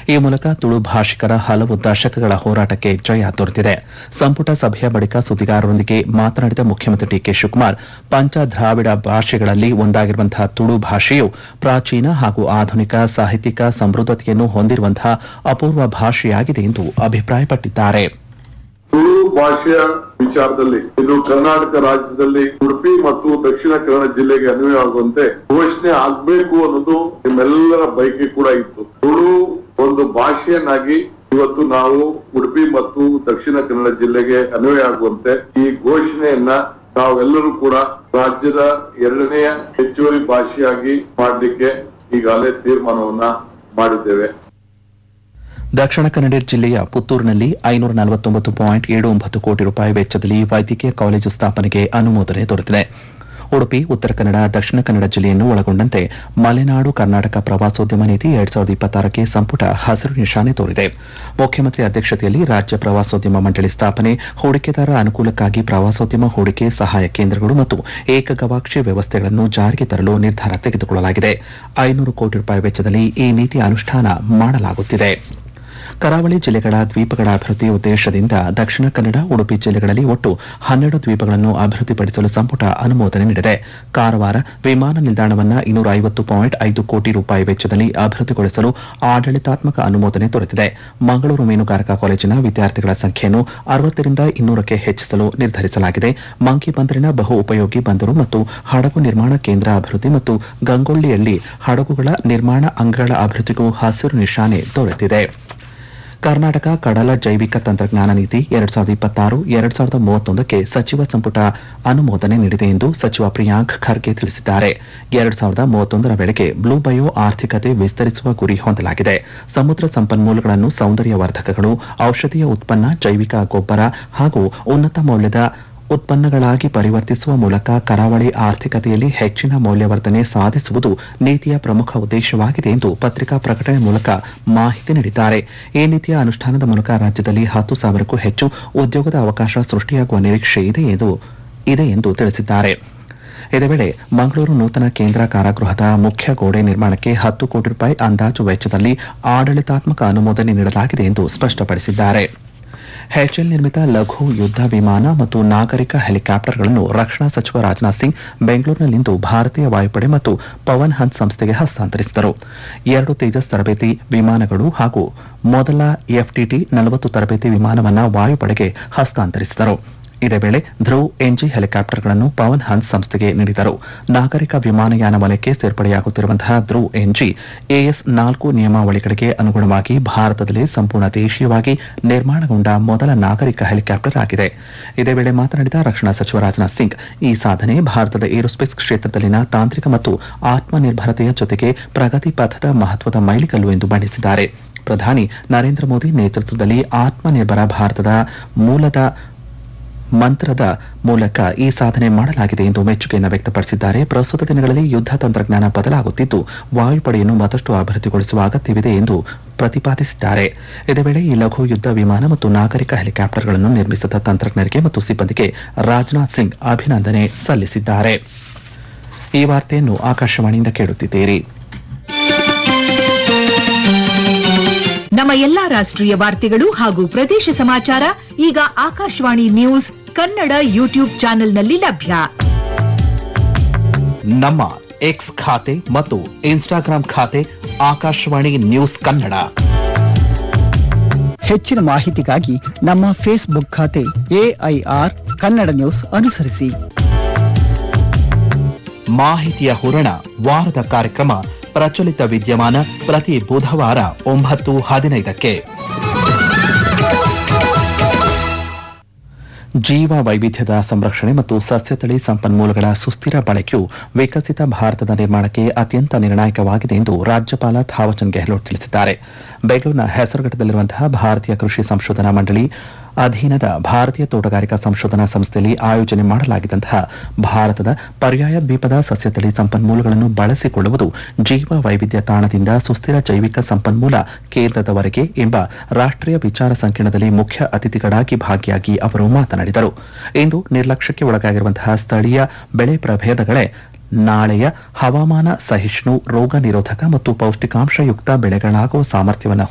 ಈ ಮೂಲಕ ತುಳು ಭಾಷಿಕರ ಹಲವು ದಶಕಗಳ ಹೋರಾಟಕ್ಕೆ ಜಯ ದೊರೆತಿದೆ ಸಂಪುಟ ಸಭೆಯ ಬಳಿಕ ಸುದ್ದಿಗಾರರೊಂದಿಗೆ ಮಾತನಾಡಿದ ಮುಖ್ಯಮಂತ್ರಿ ಡಿಕೆ ಶಿವಕುಮಾರ್ ಪಂಚ ದ್ರಾವಿಡ ಭಾಷೆಗಳಲ್ಲಿ ಒಂದಾಗಿರುವಂತಹ ತುಳು ಭಾಷೆಯು ಪ್ರಾಚೀನ ಹಾಗೂ ಆಧುನಿಕ ಸಾಹಿತ್ಯಿಕ ಸಮೃದ್ಧತೆಯನ್ನು ಹೊಂದಿರುವಂತಹ ಅಪೂರ್ವ ಭಾಷೆಯಾಗಿದೆ ಎಂದು ಅಭಿಪ್ರಾಯಪಟ್ಟಿದ್ದಾರೆ ತುಳು ಭಾಷೆಯ ವಿಚಾರದಲ್ಲಿ ಇದು ಕರ್ನಾಟಕ ರಾಜ್ಯದಲ್ಲಿ ಉಡುಪಿ ಮತ್ತು ದಕ್ಷಿಣ ಕನ್ನಡ ಜಿಲ್ಲೆಗೆ ಅನ್ವಯವಾಗುವಂತೆ ಘೋಷಣೆ ಆಗ್ಬೇಕು ಅನ್ನೋದು ನಿಮ್ಮೆಲ್ಲರ ಬಯಕೆ ಕೂಡ ಇತ್ತು ತುಳು ಒಂದು ಭಾಷೆಯನ್ನಾಗಿ ಇವತ್ತು ನಾವು ಉಡುಪಿ ಮತ್ತು ದಕ್ಷಿಣ ಕನ್ನಡ ಜಿಲ್ಲೆಗೆ ಅನ್ವಯ ಆಗುವಂತೆ ಈ ಘೋಷಣೆಯನ್ನ ನಾವೆಲ್ಲರೂ ಕೂಡ ರಾಜ್ಯದ ಎರಡನೆಯ ಹೆಚ್ಚುವರಿ ಭಾಷೆಯಾಗಿ ಮಾಡಲಿಕ್ಕೆ ಈಗಾಗಲೇ ತೀರ್ಮಾನವನ್ನ ಮಾಡಿದ್ದೇವೆ ದಕ್ಷಿಣ ಕನ್ನಡ ಜಿಲ್ಲೆಯ ಪುತ್ತೂರಿನಲ್ಲಿ ಐನೂರ ನಲವತ್ತೊಂಬತ್ತು ಪಾಯಿಂಟ್ ಏಳು ಒಂಬತ್ತು ಕೋಟಿ ರೂಪಾಯಿ ವೆಚ್ಚದಲ್ಲಿ ವೈದ್ಯಕೀಯ ಕಾಲೇಜು ಸ್ಥಾಪನೆಗೆ ಅನುಮೋದನೆ ದೊರೆತಿದೆ ಉಡುಪಿ ಉತ್ತರ ಕನ್ನಡ ದಕ್ಷಿಣ ಕನ್ನಡ ಜಿಲ್ಲೆಯನ್ನು ಒಳಗೊಂಡಂತೆ ಮಲೆನಾಡು ಕರ್ನಾಟಕ ಪ್ರವಾಸೋದ್ಯಮ ನೀತಿ ಎರಡ್ ಸಾವಿರದ ಇಪ್ಪತ್ತಾರಕ್ಕೆ ಸಂಪುಟ ಹಸಿರು ನಿಶಾನೆ ತೋರಿದೆ ಮುಖ್ಯಮಂತ್ರಿ ಅಧ್ಯಕ್ಷತೆಯಲ್ಲಿ ರಾಜ್ಯ ಪ್ರವಾಸೋದ್ಯಮ ಮಂಡಳಿ ಸ್ಥಾಪನೆ ಹೂಡಿಕೆದಾರ ಅನುಕೂಲಕ್ಕಾಗಿ ಪ್ರವಾಸೋದ್ಯಮ ಹೂಡಿಕೆ ಸಹಾಯ ಕೇಂದ್ರಗಳು ಮತ್ತು ಏಕಗವಾಕ್ಷಿ ವ್ಯವಸ್ಥೆಗಳನ್ನು ಜಾರಿಗೆ ತರಲು ನಿರ್ಧಾರ ತೆಗೆದುಕೊಳ್ಳಲಾಗಿದೆ ಐನೂರು ಕೋಟಿ ರೂಪಾಯಿ ವೆಚ್ಚದಲ್ಲಿ ಈ ನೀತಿ ಅನುಷ್ಠಾನ ಮಾಡಲಾಗುತ್ತಿದೆ ಕರಾವಳಿ ಜಿಲ್ಲೆಗಳ ದ್ವೀಪಗಳ ಅಭಿವೃದ್ಧಿ ಉದ್ದೇಶದಿಂದ ದಕ್ಷಿಣ ಕನ್ನಡ ಉಡುಪಿ ಜಿಲ್ಲೆಗಳಲ್ಲಿ ಒಟ್ಟು ಹನ್ನೆರಡು ದ್ವೀಪಗಳನ್ನು ಅಭಿವೃದ್ಧಿಪಡಿಸಲು ಸಂಪುಟ ಅನುಮೋದನೆ ನೀಡಿದೆ ಕಾರವಾರ ವಿಮಾನ ನಿಲ್ದಾಣವನ್ನು ಇನ್ನೂರ ಐವತ್ತು ಪಾಯಿಂಟ್ ಐದು ಕೋಟಿ ರೂಪಾಯಿ ವೆಚ್ಚದಲ್ಲಿ ಅಭಿವೃದ್ಧಿಗೊಳಿಸಲು ಆಡಳಿತಾತ್ಮಕ ಅನುಮೋದನೆ ದೊರೆತಿದೆ ಮಂಗಳೂರು ಮೀನುಗಾರಿಕಾ ಕಾಲೇಜಿನ ವಿದ್ಯಾರ್ಥಿಗಳ ಸಂಖ್ಯೆಯನ್ನು ಅರವತ್ತರಿಂದ ಇನ್ನೂರಕ್ಕೆ ಹೆಚ್ಚಿಸಲು ನಿರ್ಧರಿಸಲಾಗಿದೆ ಮಂಕಿ ಬಂದರಿನ ಬಹು ಉಪಯೋಗಿ ಬಂದರು ಮತ್ತು ಹಡಗು ನಿರ್ಮಾಣ ಕೇಂದ್ರ ಅಭಿವೃದ್ಧಿ ಮತ್ತು ಗಂಗೊಳ್ಳಿಯಲ್ಲಿ ಹಡಗುಗಳ ನಿರ್ಮಾಣ ಅಂಗಗಳ ಅಭಿವೃದ್ಧಿಗೂ ಹಸಿರು ನಿಶಾನೆ ದೊರೆತಿದೆ ಕರ್ನಾಟಕ ಕಡಲ ಜೈವಿಕ ತಂತ್ರಜ್ಞಾನ ನೀತಿ ಎರಡ್ ಸಾವಿರದ ಇಪ್ಪತ್ತಾರು ಎರಡ್ ಸಾವಿರದ ಮೂವತ್ತೊಂದಕ್ಕೆ ಸಚಿವ ಸಂಪುಟ ಅನುಮೋದನೆ ನೀಡಿದೆ ಎಂದು ಸಚಿವ ಪ್ರಿಯಾಂಕ್ ಖರ್ಗೆ ತಿಳಿಸಿದ್ದಾರೆ ಎರಡ್ ಸಾವಿರದ ಮೂವತ್ತೊಂದರ ವೇಳೆಗೆ ಬ್ಲೂ ಬಯೋ ಆರ್ಥಿಕತೆ ವಿಸ್ತರಿಸುವ ಗುರಿ ಹೊಂದಲಾಗಿದೆ ಸಮುದ್ರ ಸಂಪನ್ಮೂಲಗಳನ್ನು ಸೌಂದರ್ಯವರ್ಧಕಗಳು ಔಷಧೀಯ ಉತ್ಪನ್ನ ಜೈವಿಕ ಗೊಬ್ಬರ ಹಾಗೂ ಉನ್ನತ ಮೌಲ್ಯದ ಉತ್ಪನ್ನಗಳಾಗಿ ಪರಿವರ್ತಿಸುವ ಮೂಲಕ ಕರಾವಳಿ ಆರ್ಥಿಕತೆಯಲ್ಲಿ ಹೆಚ್ಚಿನ ಮೌಲ್ಯವರ್ಧನೆ ಸಾಧಿಸುವುದು ನೀತಿಯ ಪ್ರಮುಖ ಉದ್ದೇಶವಾಗಿದೆ ಎಂದು ಪತ್ರಿಕಾ ಪ್ರಕಟಣೆ ಮೂಲಕ ಮಾಹಿತಿ ನೀಡಿದ್ದಾರೆ ಈ ನೀತಿಯ ಅನುಷ್ಠಾನದ ಮೂಲಕ ರಾಜ್ಯದಲ್ಲಿ ಹತ್ತು ಸಾವಿರಕ್ಕೂ ಹೆಚ್ಚು ಉದ್ಯೋಗದ ಅವಕಾಶ ಸೃಷ್ಟಿಯಾಗುವ ನಿರೀಕ್ಷೆ ಇದೆ ಎಂದು ಇದೆ ಎಂದು ತಿಳಿಸಿದ್ದಾರೆ ಇದೇ ವೇಳೆ ಮಂಗಳೂರು ನೂತನ ಕೇಂದ್ರ ಕಾರಾಗೃಹದ ಮುಖ್ಯ ಗೋಡೆ ನಿರ್ಮಾಣಕ್ಕೆ ಹತ್ತು ಕೋಟಿ ರೂಪಾಯಿ ಅಂದಾಜು ವೆಚ್ಚದಲ್ಲಿ ಆಡಳಿತಾತ್ಮಕ ಅನುಮೋದನೆ ನೀಡಲಾಗಿದೆ ಎಂದು ಸ್ಪಷ್ಟಪಡಿಸಿದ್ದಾರೆ ಹೆಚ್ಎಲ್ ನಿರ್ಮಿತ ಲಘು ಯುದ್ಧ ವಿಮಾನ ಮತ್ತು ನಾಗರಿಕ ಹೆಲಿಕಾಪ್ಟರ್ಗಳನ್ನು ರಕ್ಷಣಾ ಸಚಿವ ರಾಜನಾಥ್ ಸಿಂಗ್ ಬೆಂಗಳೂರಿನಲ್ಲಿಂದು ಭಾರತೀಯ ವಾಯುಪಡೆ ಮತ್ತು ಪವನ್ ಹನ್ಸ್ ಸಂಸ್ಥೆಗೆ ಹಸ್ತಾಂತರಿಸಿದರು ಎರಡು ತೇಜಸ್ ತರಬೇತಿ ವಿಮಾನಗಳು ಹಾಗೂ ಮೊದಲ ಎಫ್ಟಿಟಿ ನಲವತ್ತು ತರಬೇತಿ ವಿಮಾನವನ್ನು ವಾಯುಪಡೆಗೆ ಹಸ್ತಾಂತರಿಸಿದರು ಇದೇ ವೇಳೆ ಧ್ರುವ್ ಎನ್ಜಿ ಹೆಲಿಕಾಪ್ಟರ್ಗಳನ್ನು ಪವನ್ ಹನ್ಸ್ ಸಂಸ್ಥೆಗೆ ನೀಡಿದರು ನಾಗರಿಕ ವಿಮಾನಯಾನ ವಲಯಕ್ಕೆ ಸೇರ್ಪಡೆಯಾಗುತ್ತಿರುವಂತಹ ಧ್ರುವ್ ಎನ್ಜಿ ಎಎಸ್ ನಾಲ್ಕು ನಿಯಮಾವಳಿಗಳಿಗೆ ಅನುಗುಣವಾಗಿ ಭಾರತದಲ್ಲಿ ಸಂಪೂರ್ಣ ದೇಶೀಯವಾಗಿ ನಿರ್ಮಾಣಗೊಂಡ ಮೊದಲ ನಾಗರಿಕ ಹೆಲಿಕಾಪ್ಟರ್ ಆಗಿದೆ ಇದೇ ವೇಳೆ ಮಾತನಾಡಿದ ರಕ್ಷಣಾ ಸಚಿವ ರಾಜನಾಥ್ ಸಿಂಗ್ ಈ ಸಾಧನೆ ಭಾರತದ ಏರೋಸ್ಪೇಸ್ ಕ್ಷೇತ್ರದಲ್ಲಿನ ತಾಂತ್ರಿಕ ಮತ್ತು ಆತ್ಮನಿರ್ಭರತೆಯ ಜೊತೆಗೆ ಪ್ರಗತಿ ಪಥದ ಮಹತ್ವದ ಮೈಲಿಗಲ್ಲು ಎಂದು ಬಣ್ಣಿಸಿದ್ದಾರೆ ಪ್ರಧಾನಿ ನರೇಂದ್ರ ಮೋದಿ ನೇತೃತ್ವದಲ್ಲಿ ಆತ್ಮನಿರ್ಭರ ಭಾರತದ ಮೂಲದ ಮಂತ್ರದ ಮೂಲಕ ಈ ಸಾಧನೆ ಮಾಡಲಾಗಿದೆ ಎಂದು ಮೆಚ್ಚುಗೆಯನ್ನು ವ್ಯಕ್ತಪಡಿಸಿದ್ದಾರೆ ಪ್ರಸ್ತುತ ದಿನಗಳಲ್ಲಿ ಯುದ್ಧ ತಂತ್ರಜ್ಞಾನ ಬದಲಾಗುತ್ತಿದ್ದು ವಾಯುಪಡೆಯನ್ನು ಮತ್ತಷ್ಟು ಅಭಿವೃದ್ಧಿಗೊಳಿಸುವ ಅಗತ್ಯವಿದೆ ಎಂದು ಪ್ರತಿಪಾದಿಸಿದ್ದಾರೆ ಇದೇ ವೇಳೆ ಈ ಲಘು ಯುದ್ಧ ವಿಮಾನ ಮತ್ತು ನಾಗರಿಕ ಹೆಲಿಕಾಪ್ಟರ್ಗಳನ್ನು ನಿರ್ಮಿಸಿದ ತಂತ್ರಜ್ಞರಿಗೆ ಮತ್ತು ಸಿಬ್ಬಂದಿಗೆ ರಾಜನಾಥ್ ಸಿಂಗ್ ಅಭಿನಂದನೆ ಸಲ್ಲಿಸಿದ್ದಾರೆ ಈ ವಾರ್ತೆಯನ್ನು ಆಕಾಶವಾಣಿಯಿಂದ ಕೇಳುತ್ತಿದ್ದೀರಿ ನಮ್ಮ ಎಲ್ಲಾ ರಾಷ್ಟ್ರೀಯ ವಾರ್ತೆಗಳು ಹಾಗೂ ಪ್ರದೇಶ ಸಮಾಚಾರ ಈಗ ಆಕಾಶವಾಣಿ ನ್ಯೂಸ್ ಕನ್ನಡ ಯೂಟ್ಯೂಬ್ ಚಾನೆಲ್ನಲ್ಲಿ ಲಭ್ಯ ನಮ್ಮ ಎಕ್ಸ್ ಖಾತೆ ಮತ್ತು ಇನ್ಸ್ಟಾಗ್ರಾಂ ಖಾತೆ ಆಕಾಶವಾಣಿ ನ್ಯೂಸ್ ಕನ್ನಡ ಹೆಚ್ಚಿನ ಮಾಹಿತಿಗಾಗಿ ನಮ್ಮ ಫೇಸ್ಬುಕ್ ಖಾತೆ ಎಐಆರ್ ಕನ್ನಡ ನ್ಯೂಸ್ ಅನುಸರಿಸಿ ಮಾಹಿತಿಯ ಹೂರಣ ವಾರದ ಕಾರ್ಯಕ್ರಮ ಪ್ರಚಲಿತ ವಿದ್ಯಮಾನ ಪ್ರತಿ ಬುಧವಾರ ಒಂಬತ್ತು ಹದಿನೈದಕ್ಕೆ ಜೀವ ವೈವಿಧ್ಯದ ಸಂರಕ್ಷಣೆ ಮತ್ತು ಸಸ್ಯತಳಿ ಸಂಪನ್ಮೂಲಗಳ ಸುಸ್ಥಿರ ಬಳಕೆಯು ವಿಕಸಿತ ಭಾರತದ ನಿರ್ಮಾಣಕ್ಕೆ ಅತ್ಯಂತ ನಿರ್ಣಾಯಕವಾಗಿದೆ ಎಂದು ರಾಜ್ಯಪಾಲ ಥಾವರ್ಚಂದ್ ಗೆಹ್ಲೋಟ್ ತಿಳಿಸಿದ್ದಾರೆ ಬೆಂಗಳೂರಿನ ಹೆಸರುಘಟ್ಟದಲ್ಲಿರುವಂತಹ ಭಾರತೀಯ ಕೃಷಿ ಸಂಶೋಧನಾ ಮಂಡಳಿ ಅಧೀನದ ಭಾರತೀಯ ತೋಟಗಾರಿಕಾ ಸಂಶೋಧನಾ ಸಂಸ್ಥೆಯಲ್ಲಿ ಆಯೋಜನೆ ಮಾಡಲಾಗಿದ್ದಂತಹ ಭಾರತದ ಪರ್ಯಾಯ ದ್ವೀಪದ ಸಸ್ಯತಳಿ ಸಂಪನ್ಮೂಲಗಳನ್ನು ಬಳಸಿಕೊಳ್ಳುವುದು ಜೀವ ವೈವಿಧ್ಯ ತಾಣದಿಂದ ಸುಸ್ಥಿರ ಜೈವಿಕ ಸಂಪನ್ಮೂಲ ಕೇಂದ್ರದವರೆಗೆ ಎಂಬ ರಾಷ್ಟ್ರೀಯ ವಿಚಾರ ಸಂಕಿರಣದಲ್ಲಿ ಮುಖ್ಯ ಅತಿಥಿಗಳಾಗಿ ಭಾಗಿಯಾಗಿ ಅವರು ಮಾತನಾಡಿದರು ಇಂದು ನಿರ್ಲಕ್ಷ್ಯಕ್ಕೆ ಒಳಗಾಗಿರುವಂತಹ ಸ್ಥಳೀಯ ಬೆಳೆ ಪ್ರಭೇದಗಳೇ ನಾಳೆಯ ಹವಾಮಾನ ಸಹಿಷ್ಣು ರೋಗ ನಿರೋಧಕ ಮತ್ತು ಪೌಷ್ಟಿಕಾಂಶಯುಕ್ತ ಬೆಳೆಗಳಾಗುವ ಸಾಮರ್ಥ್ಯವನ್ನು